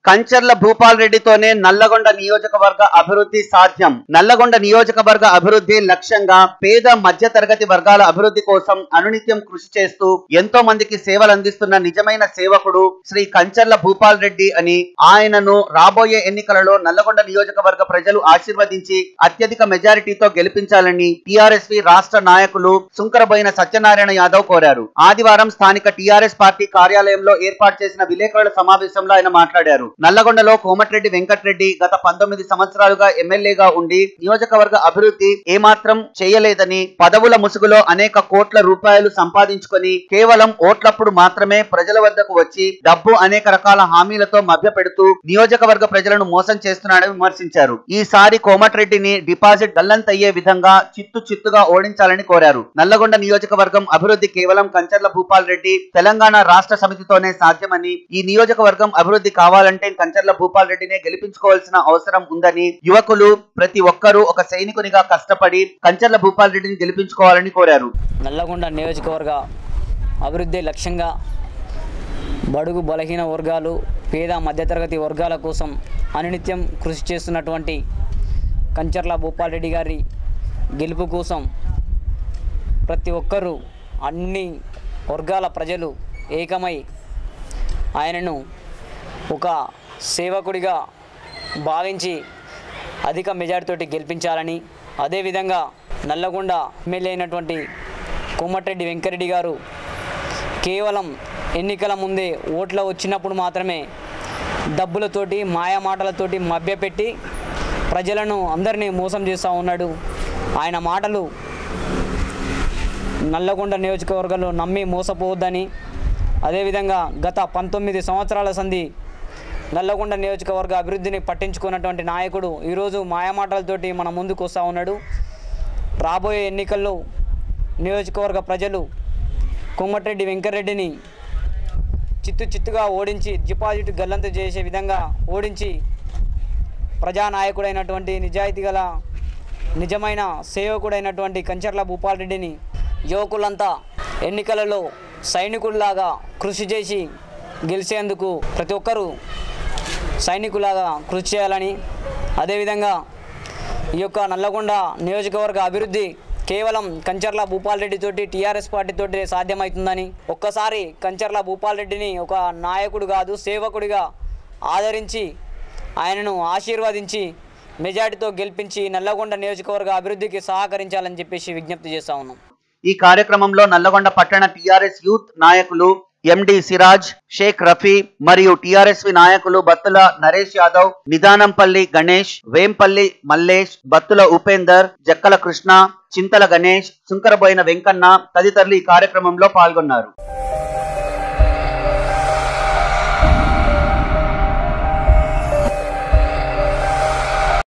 కంచర్ల భూపాల్ రెడ్డితోనే నల్లగొండ నియోజకవర్గ అభివృద్ధి సాధ్యం నల్లగొండ నియోజకవర్గ అభివృద్ధి లక్ష్యంగా పేద మధ్య తరగతి వర్గాల అభివృద్ధి కోసం అనునిత్యం కృషి చేస్తూ ఎంతో మందికి సేవలు అందిస్తున్న నిజమైన సేవకుడు శ్రీ కంచర్ల భూపాల్ రెడ్డి అని ఆయనను రాబోయే ఎన్నికలలో నల్లగొండ నియోజకవర్గ ప్రజలు ఆశీర్వదించి అత్యధిక మెజారిటీతో గెలిపించాలని టిఆర్ఎస్వి రాష్ట్ర నాయకులు సుంకరబోయిన సత్యనారాయణ యాదవ్ కోరారు ఆదివారం స్థానిక టిఆర్ఎస్ పార్టీ కార్యాలయంలో ఏర్పాటు చేసిన విలేకరుల సమావేశంలో ఆయన మాట్లాడారు నల్లగొండలో కోమటిరెడ్డి వెంకటరెడ్డి గత పంతొమ్మిది సంవత్సరాలుగా ఎమ్మెల్యేగా ఉండి నియోజకవర్గ అభివృద్ధి ఏమాత్రం చేయలేదని పదవుల ముసుగులో అనేక కోట్ల రూపాయలు సంపాదించుకొని కేవలం ఓట్లప్పుడు మాత్రమే ప్రజల వద్దకు వచ్చి డబ్బు అనేక రకాల హామీలతో మభ్యపెడుతూ నియోజకవర్గ ప్రజలను మోసం చేస్తున్నాడని విమర్శించారు ఈసారి కోమటిరెడ్డిని డిపాజిట్ గల్లంతయ్యే విధంగా చిత్తు చిత్తుగా ఓడించాలని కోరారు నల్లగొండ నియోజకవర్గం అభివృద్ధి కేవలం కంచర్ల భూపాల్ రెడ్డి తెలంగాణ రాష్ట్ర సమితితోనే సాధ్యమని ఈ నియోజకవర్గం అభివృద్ధి కావాలంటే కంచర్ల భూపాల్ రెడ్డినే గెలిపించుకోవాల్సిన అవసరం ఉందని యువకులు ప్రతి ఒక్కరూ ఒక సైనికునిగా కష్టపడి కంచర్ల భూపాల్ రెడ్డిని గెలిపించుకోవాలని కోరారు నల్లగొండ నియోజకవర్గ అభివృద్ధి లక్ష్యంగా బడుగు బలహీన వర్గాలు పేద మధ్యతరగతి వర్గాల కోసం అనునిత్యం కృషి చేస్తున్నటువంటి కంచర్ల భూపాల్ రెడ్డి గారి గెలుపు కోసం ప్రతి ఒక్కరూ అన్ని వర్గాల ప్రజలు ఏకమై ఆయనను ఒక సేవకుడిగా భావించి అధిక మెజార్టీతోటి గెలిపించాలని అదేవిధంగా నల్లగొండ ఎమ్మెల్యే అయినటువంటి కోమటిరెడ్డి వెంకరెడ్డి గారు కేవలం ఎన్నికల ముందే ఓట్ల వచ్చినప్పుడు మాత్రమే డబ్బులతోటి మాయమాటలతోటి మభ్యపెట్టి ప్రజలను అందరినీ మోసం చేస్తూ ఉన్నాడు ఆయన మాటలు నల్లగొండ నియోజకవర్గంలో నమ్మి మోసపోవద్దని అదేవిధంగా గత పంతొమ్మిది సంవత్సరాల సంధి నల్లగొండ నియోజకవర్గ అభివృద్ధిని పట్టించుకున్నటువంటి నాయకుడు ఈరోజు మాయమాటలతోటి మన ముందుకు వస్తూ ఉన్నాడు రాబోయే ఎన్నికల్లో నియోజకవర్గ ప్రజలు కొమ్మటిరెడ్డి వెంకరెడ్డిని చిత్తు చిత్తుగా ఓడించి డిపాజిట్ గల్లంతు చేసే విధంగా ఓడించి ప్రజానాయకుడైనటువంటి నిజాయితీ గల నిజమైన సేవకుడైనటువంటి కంచర్ల భూపాల్ రెడ్డిని యువకులంతా ఎన్నికలలో సైనికుల్లాగా కృషి చేసి గెలిచేందుకు ప్రతి ఒక్కరూ సైనికులాగా కృషి చేయాలని అదేవిధంగా ఈ యొక్క నల్లగొండ నియోజకవర్గ అభివృద్ధి కేవలం కంచర్ల భూపాల్ రెడ్డి తోటి టీఆర్ఎస్ పార్టీ తోటి సాధ్యమవుతుందని ఒక్కసారి కంచర్ల భూపాల్ రెడ్డిని ఒక నాయకుడు కాదు సేవకుడిగా ఆదరించి ఆయనను ఆశీర్వదించి మెజార్టీతో గెలిపించి నల్లగొండ నియోజకవర్గ అభివృద్ధికి సహకరించాలని చెప్పేసి విజ్ఞప్తి చేస్తా ఉన్నాం ఈ కార్యక్రమంలో నల్లగొండ పట్టణ టిఆర్ఎస్ యూత్ నాయకులు ఎండి సిరాజ్ షేక్ రఫీ మరియు టిఆర్ఎస్వి నాయకులు బత్తుల నరేష్ యాదవ్ నిదానంపల్లి గణేష్ వేంపల్లి మల్లేష్ బత్తుల ఉపేందర్ జక్కల కృష్ణ చింతల గణేష్ సుంకరబోయిన వెంకన్న తదితరులు ఈ కార్యక్రమంలో పాల్గొన్నారు